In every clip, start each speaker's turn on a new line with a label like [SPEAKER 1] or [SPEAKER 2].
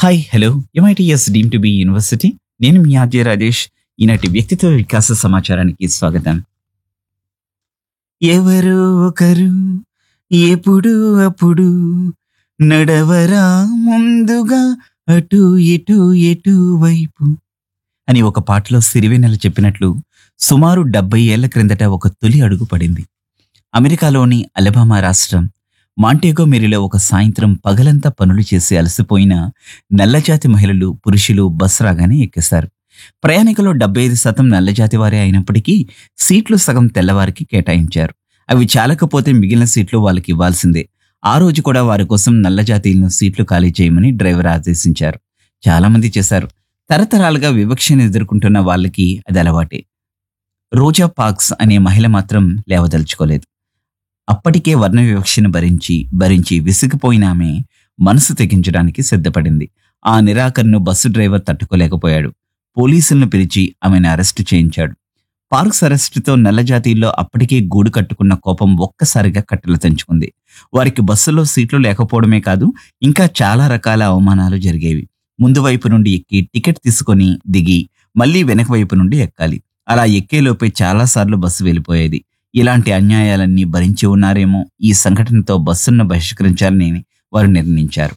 [SPEAKER 1] hi hello MITS deemed to be university నేను మీ RJ Rajesh ఈనాటి వ్యక్తిత్వ వికాస సమాచారానికి స్వాగతం ఎవరో ఒకరు ఎప్పుడు అప్పుడు నడవరా ముందుగా అటు ఇటు ఎటు వైపు అని ఒక పాటలో సిరివెన్నెల చెప్పినట్లు సుమారు డెబ్బై ఏళ్ల క్రిందట ఒక తొలి అడుగు పడింది అమెరికాలోని అలబామా రాష్ట్రం మాంటేగో మెరిలో ఒక సాయంత్రం పగలంతా పనులు చేసి అలసిపోయిన నల్లజాతి మహిళలు పురుషులు బస్ రాగానే ఎక్కేశారు ప్రయాణికులు డెబ్బై ఐదు శాతం నల్లజాతి వారే అయినప్పటికీ సీట్లు సగం తెల్లవారికి కేటాయించారు అవి చాలకపోతే మిగిలిన సీట్లు వాళ్ళకి ఇవ్వాల్సిందే ఆ రోజు కూడా వారి కోసం నల్లజాతీయులను సీట్లు ఖాళీ చేయమని డ్రైవర్ ఆదేశించారు చాలా మంది చేశారు తరతరాలుగా వివక్షను ఎదుర్కొంటున్న వాళ్ళకి అది అలవాటే రోజా పాక్స్ అనే మహిళ మాత్రం లేవదలుచుకోలేదు అప్పటికే వర్ణ వివక్షను భరించి భరించి విసిగిపోయిన ఆమె మనసు తెగించడానికి సిద్ధపడింది ఆ నిరాకరణను బస్సు డ్రైవర్ తట్టుకోలేకపోయాడు పోలీసులను పిలిచి ఆమెను అరెస్టు చేయించాడు పార్క్స్ అరెస్టుతో నల్లజాతీయుల్లో అప్పటికే గూడు కట్టుకున్న కోపం ఒక్కసారిగా కట్టెలు తెంచుకుంది వారికి బస్సులో సీట్లు లేకపోవడమే కాదు ఇంకా చాలా రకాల అవమానాలు జరిగేవి ముందు వైపు నుండి ఎక్కి టికెట్ తీసుకొని దిగి మళ్ళీ వెనక వైపు నుండి ఎక్కాలి అలా ఎక్కేలోపే చాలాసార్లు బస్సు వెళ్ళిపోయేది ఇలాంటి అన్యాయాలన్నీ భరించి ఉన్నారేమో ఈ సంఘటనతో బస్సును బహిష్కరించాలని వారు నిర్ణయించారు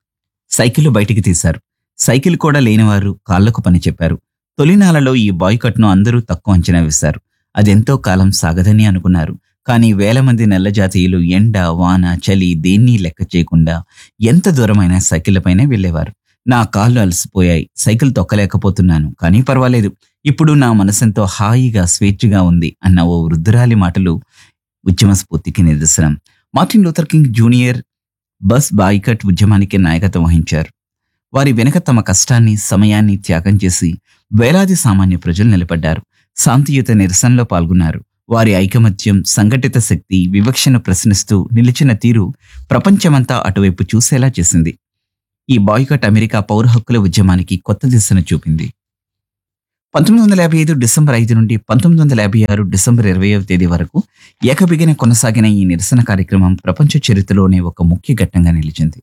[SPEAKER 1] సైకిల్ బయటికి తీశారు సైకిల్ కూడా లేనివారు కాళ్లకు పని చెప్పారు తొలినాలలో ఈ బాయ్కట్ను అందరూ తక్కువ అంచనా వేశారు అదెంతో కాలం సాగదని అనుకున్నారు కానీ వేల మంది నల్ల జాతీయులు ఎండ వాన చలి దేన్ని లెక్క చేయకుండా ఎంత దూరమైనా సైకిళ్లపైనే వెళ్ళేవారు నా కాళ్ళు అలసిపోయాయి సైకిల్ తొక్కలేకపోతున్నాను కానీ పర్వాలేదు ఇప్పుడు నా మనసెంతో హాయిగా స్వేచ్ఛగా ఉంది అన్న ఓ వృద్ధురాలి మాటలు ఉద్యమ స్ఫూర్తికి నిదర్శనం Martin Luther King Junior bus boycott ఉద్యమానికి నాయకత్వం వహించారు వారి వెనుక తమ కష్టాన్ని సమయాన్ని త్యాగం చేసి వేలాది సామాన్య ప్రజలు నిలబడ్డారు శాంతియుత నిరసనలో పాల్గొన్నారు వారి ఐకమత్యం సంఘటిత శక్తి వివక్షను ప్రశ్నిస్తూ నిలిచిన తీరు ప్రపంచమంతా అటువైపు చూసేలా చేసింది ఈ బాయ్కట్ అమెరికా పౌర హక్కుల ఉద్యమానికి కొత్త దిశను చూపింది పంతొమ్మిది వందల యాభై ఐదు డిసెంబర్ ఐదు నుండి పంతొమ్మిది వందల యాభై ఆరు డిసెంబర్ ఇరవైవ తేదీ వరకు ఏకబిగిన కొనసాగిన ఈ నిరసన కార్యక్రమం ప్రపంచ చరిత్రలోనే ఒక ముఖ్య ఘట్టంగా నిలిచింది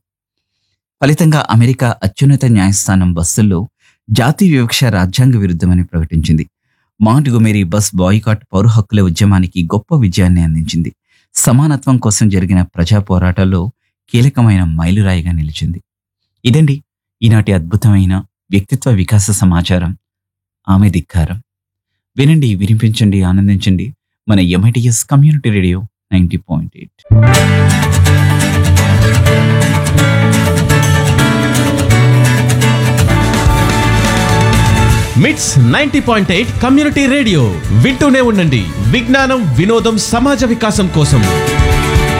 [SPEAKER 1] ఫలితంగా అమెరికా అత్యున్నత న్యాయస్థానం బస్సుల్లో జాతి వివక్ష రాజ్యాంగ విరుద్ధమని ప్రకటించింది మాంటిగొమేరీ బస్ బాయ్కాట్ పౌర హక్కుల ఉద్యమానికి గొప్ప విజయాన్ని అందించింది సమానత్వం కోసం జరిగిన ప్రజా పోరాటాల్లో కీలకమైన మైలురాయిగా నిలిచింది ఇదండి ఈనాటి అద్భుతమైన వ్యక్తిత్వ వికాస సమాచారం ఆమె ధిక్కారం వినండి వినిపించండి ఆనందించండి మన MITS community radio ninety point eight
[SPEAKER 2] MITS ninety point eight community radio వింటూనే ఉండండి విజ్ఞానం వినోదం సమాజ వికాసం కోసం